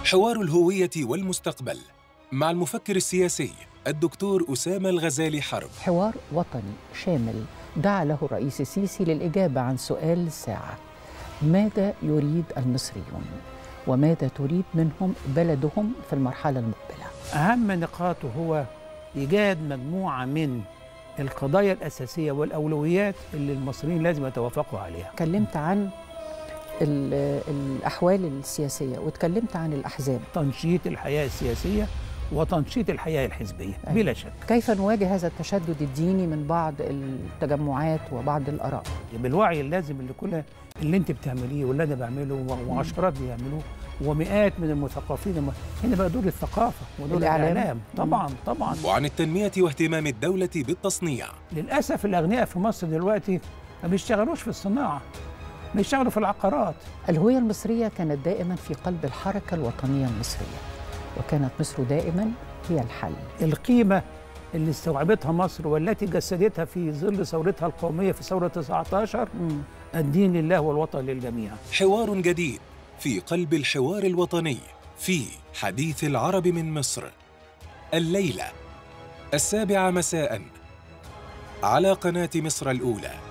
حوار الهوية والمستقبل مع المفكر السياسي الدكتور أسامة الغزالي حرب حوار وطني شامل دعا له الرئيس السيسي للإجابة عن سؤال الساعة ماذا يريد المصريون وماذا تريد منهم بلدهم في المرحلة المقبلة أهم نقاطه هو إيجاد مجموعة من القضايا الأساسية والأولويات اللي المصريين لازم يتوافقوا عليها اتكلمت عن ال- الأحوال السياسية واتكلمت عن الأحزاب تنشيط الحياة السياسية وتنشيط الحياة الحزبية أيوة. بلا شك كيف نواجه هذا التشدد الديني من بعض التجمعات وبعض الآراء بالوعي اللازم اللي كل اللي انت بتعمليه واللي انا بعمله وعشرات بيعملوه ومئات من المثقفين الم- هنا بقى دور الثقافة ودور الإعلام. الإعلام, طبعا طبعا وعن التنمية واهتمام الدولة بالتصنيع للأسف الأغنياء في مصر دلوقتي ما بيشتغلوش في الصناعة بيشتغلوا في العقارات الهوية المصرية كانت دائما في قلب الحركة الوطنية المصرية وكانت مصر دائما هي الحل القيمة اللي استوعبتها مصر والتي جسدتها في ظل ثورتها القومية في ثورة 19 مم. الدين لله والوطن للجميع حوار جديد في قلب الحوار الوطني في حديث العرب من مصر الليلة السابعة مساء على قناة مصر الأولى